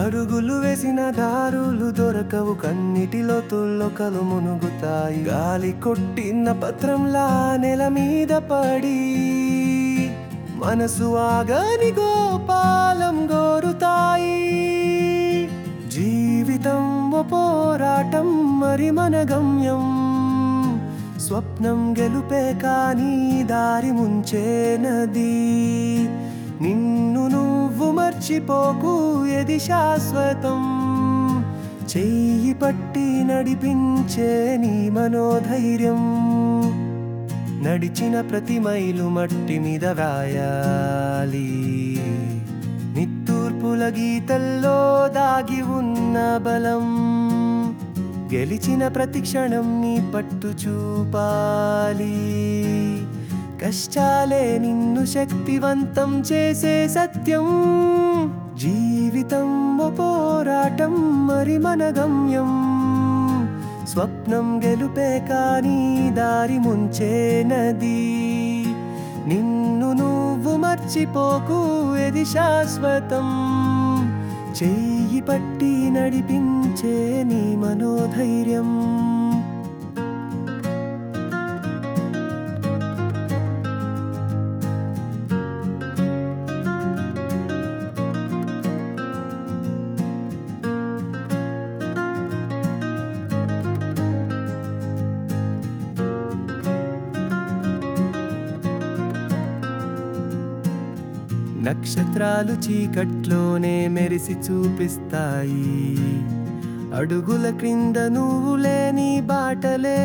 అడుగులు వేసిన దారులు దొరకవు కన్నిటిలో తుల్లొకలు మునుగుతాయి గాలి కొట్టిన పత్రంలా నెల మీద పడి మనసు ఆగని గోపాలం గోరుతాయి జీవితం ఓ పోరాటం మరి మన గమ్యం స్వప్నం గెలుపే కానీ దారి ముంచే నది నిన్ను నువ్వు మర్చిపోకు ఎది శాశ్వతం చెయ్యి పట్టి నడిపించే నీ మనోధైర్యం నడిచిన ప్రతి మైలు మట్టి మీద రాయాలి నిట్టూర్పుల గీతల్లో దాగి ఉన్న బలం గెలిచిన ప్రతి క్షణం నీ పట్టు చూపాలి కష్టాలే నిన్ను శక్తివంతం చేసే సత్యం జీవితం ఓ పోరాటం మరి మన గమ్యం స్వప్నం గెలుపే కానీ దారి ముంచే నది నిన్ను నువ్వు మర్చిపోకు ఎది శాశ్వతం చెయ్యి పట్టి నడిపించే నీ మనోధైర్యం నక్షత్రాలు చీకట్లోనే మెరిసి చూపిస్తాయి అడుగుల క్రింద నువ్వు లేని బాటలే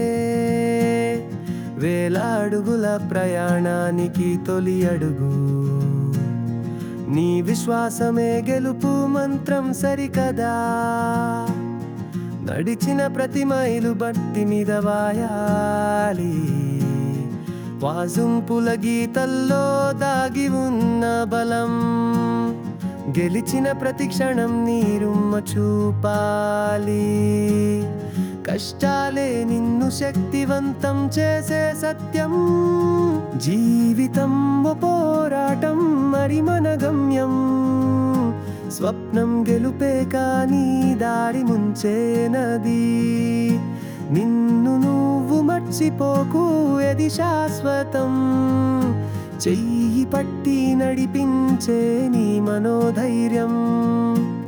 వేల అడుగుల ప్రయాణానికి తొలి అడుగు నీ విశ్వాసమే గెలుపు మంత్రం సరికదా నడిచిన ప్రతి మైలు బట్టి మీద వాయాలి వాజుంపుల గీతల్లో దాగి ఉన్న బలం గెలిచిన ప్రతి క్షణం నీరుమ్మ చూపాలి కష్టాలే నిన్ను శక్తివంతం చేసే సత్యం జీవితం ఓ పోరాటం మరి మన గమ్యం స్వప్నం గెలుపే కానీ దారి ముంచే నది నిన్ను నువ్వు మర్చిపోకు ఎది శాశ్వతం చెయ్యి పట్టి నడిపించే నీ మనోధైర్యం